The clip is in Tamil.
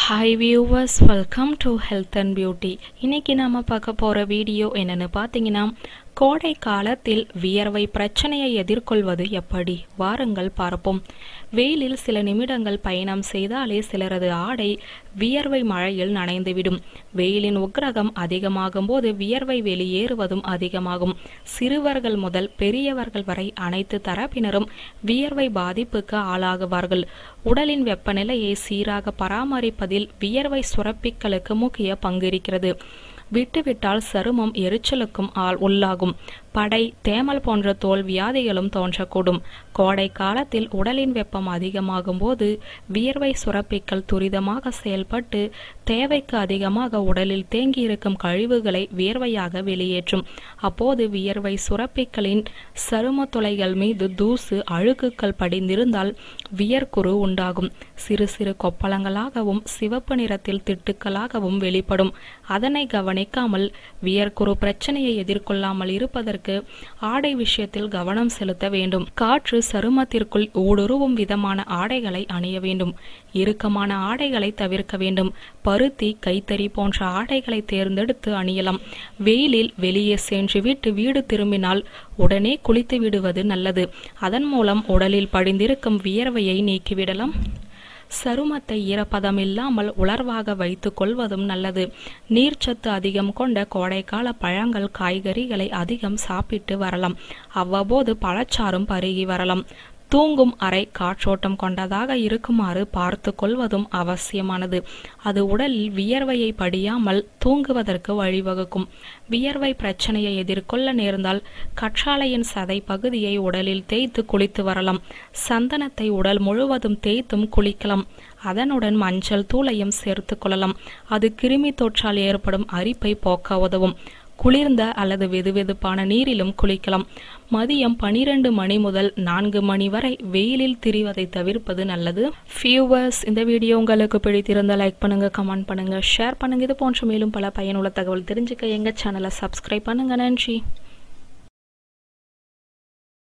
hi viewers welcome to health and beauty இன்னைக்கு நாம பார்க்க போகிற வீடியோ என்னன்னு பார்த்தீங்கன்னா கோடை காலத்தில் வியர்வை பிரச்சனையை எதிர்கொள்வது எப்படி வாருங்கள் பார்ப்போம் வெயிலில் சில நிமிடங்கள் பயணம் செய்தாலே சிலரது ஆடை வியர்வை மழையில் நனைந்துவிடும் வெயிலின் உக்கிரகம் அதிகமாகும் போது வியர்வை வெளியேறுவதும் அதிகமாகும் சிறுவர்கள் முதல் பெரியவர்கள் வரை அனைத்து தரப்பினரும் வியர்வை பாதிப்புக்கு ஆளாகுவார்கள் உடலின் வெப்பநிலையை சீராக பராமரிப்பதில் வியர்வை சுரப்பிகளுக்கு முக்கிய பங்கிருக்கிறது விட்டுவிட்டால் சருமம் எரிச்சலுக்கும் ஆள் உள்ளாகும் படை தேமல் போன்ற தோல் வியாதிகளும் தோன்றக்கூடும் கோடை காலத்தில் உடலின் வெப்பம் அதிகமாகும் போது வியர்வை சுரப்பிகள் துரிதமாக செயல்பட்டு தேவைக்கு அதிகமாக உடலில் தேங்கியிருக்கும் கழிவுகளை வியர்வையாக வெளியேற்றும் அப்போது வியர்வை சுரப்பிகளின் சரும துளைகள் மீது தூசு அழுக்குகள் படிந்திருந்தால் வியர்க்குரு உண்டாகும் சிறு சிறு கொப்பளங்களாகவும் சிவப்பு நிறத்தில் திட்டுக்களாகவும் வெளிப்படும் அதனை கவனிக்காமல் வியர்க்குரு பிரச்சனையை எதிர்கொள்ளாமல் இருப்பதற்கு ஆடை விஷயத்தில் கவனம் செலுத்த வேண்டும் காற்று சருமத்திற்குள் ஊடுருவும் விதமான ஆடைகளை அணிய வேண்டும் இறுக்கமான ஆடைகளை தவிர்க்க வேண்டும் பருத்தி கைத்தறி போன்ற ஆடைகளை தேர்ந்தெடுத்து அணியலாம் வெயிலில் வெளியே சென்று விட்டு வீடு திரும்பினால் உடனே குளித்து விடுவது நல்லது அதன் மூலம் உடலில் படிந்திருக்கும் வியர்வையை நீக்கிவிடலாம் சருமத்தை ஈரப்பதம் இல்லாமல் உலர்வாக வைத்துக் கொள்வதும் நல்லது நீர்ச்சத்து அதிகம் கொண்ட கோடைக்கால பழங்கள் காய்கறிகளை அதிகம் சாப்பிட்டு வரலாம் அவ்வப்போது பழச்சாறும் பருகி வரலாம் தூங்கும் அறை காற்றோட்டம் கொண்டதாக இருக்குமாறு பார்த்து கொள்வதும் அவசியமானது அது உடலில் வியர்வையை படியாமல் தூங்குவதற்கு வழிவகுக்கும் வியர்வை பிரச்சனையை எதிர்கொள்ள நேர்ந்தால் கற்றாழையின் சதை பகுதியை உடலில் தேய்த்து குளித்து வரலாம் சந்தனத்தை உடல் முழுவதும் தேய்த்தும் குளிக்கலாம் அதனுடன் மஞ்சள் தூளையும் சேர்த்து கொள்ளலாம் அது கிருமி தொற்றால் ஏற்படும் அரிப்பை போக்க உதவும் குளிர்ந்த அல்லது வெதுவெதுப்பான நீரிலும் குளிக்கலாம் மதியம் பனிரெண்டு மணி முதல் நான்கு மணி வரை வெயிலில் திரிவதை தவிர்ப்பது நல்லது ஃபியூவர்ஸ் இந்த வீடியோ உங்களுக்கு பிடித்திருந்தால் லைக் பண்ணுங்க கமெண்ட் பண்ணுங்க ஷேர் பண்ணுங்க இது போன்ற மேலும் பல பயனுள்ள தகவல் தெரிஞ்சுக்க எங்க சேனலை சப்ஸ்கிரைப் பண்ணுங்க நன்றி